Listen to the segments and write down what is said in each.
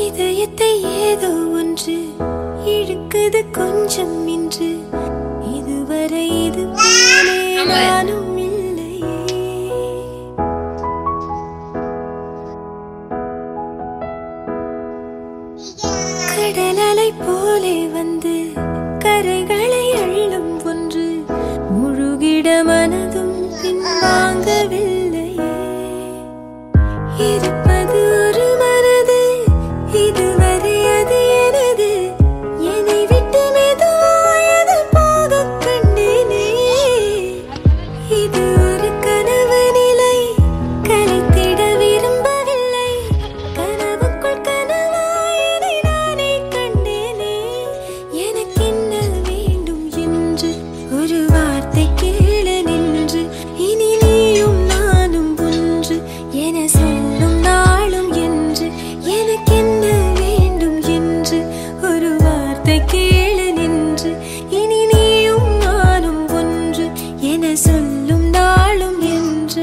இதயத்தை ஏதோ ஒன்று இழுக்குது கொஞ்சம் இன்று இதுவரை இது போலே நானும் இல்லையே கடலலை போலே வந்து கரைகளை அள்ளும் ஒன்று முழுகிட மனதும் பின்வாங்கவில்லையே இருப்பது ஒரு மனது இதுவரை அது எனது என்னை விட்டு மெதுவாயது போகக் கண்டேனே இது ஒரு கனவு நிலை கலைத்திட விரும்பவில்லை கனவுக்குள் கனவாயதை நானே கண்டேனே எனக்கு என்ன வேண்டும் என்று ஒரு வார்த்தை கேள நின்று இனி நீயும் நானும் ஒன்று என சொல்லும் நாளும் என்று எனக்கு என்ன வேண்டும் என்று ஒரு வார்த்தை கேள நின்று இனி நீயும் நானும் ஒன்று என சொல்லும் நாளும் என்று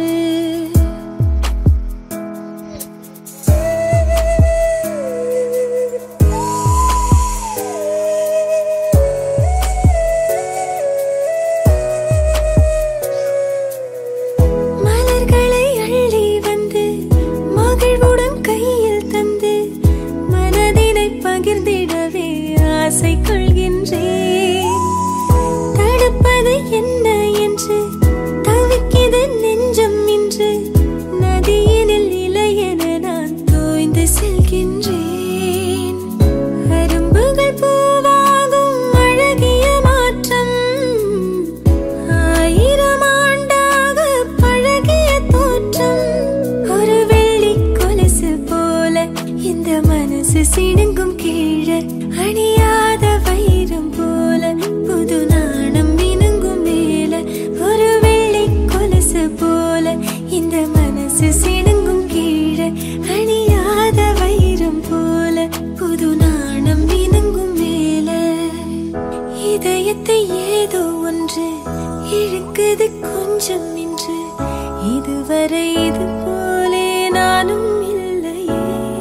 மலர்களை அள்ளி வந்து மகிழ்வுடன் கையில் தந்து மனதினை பகிர்ந்திடவே ஆசை கொள்கின்றேன் தடுப்பது என்ன என்று தவிக்கிது நெஞ்சம் இன்று நதியினில் இலையென நான் தோய்ந்து செல்கின்றேன் அரும்புகள் பூவாகும் அழகிய மாற்றம் ஆயிரம் ஆண்டாக பழகிய தோற்றம் ஒரு வெள்ளி கொலுசு போல இந்த மனசு சிடுங்கும் கீழே அணியாத வைரம் போல புது நாணம் மினுங்கும் மேல ஒரு வெள்ளி கொலுசு போல இந்த மனசு சிடுங்கும் கீழே அணியாத வைரம் போல புது நாணம் மினுங்கும் மேல இதயத்தை ஏதோ ஒன்று இழுக்குது கொஞ்சம் இன்று இதுவரை இது போலே நானும் இல்லையே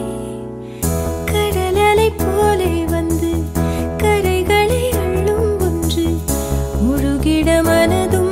கடலலை போலே வந்து கரைகளை அள்ளும் ஒன்று முழுகிட மனதும்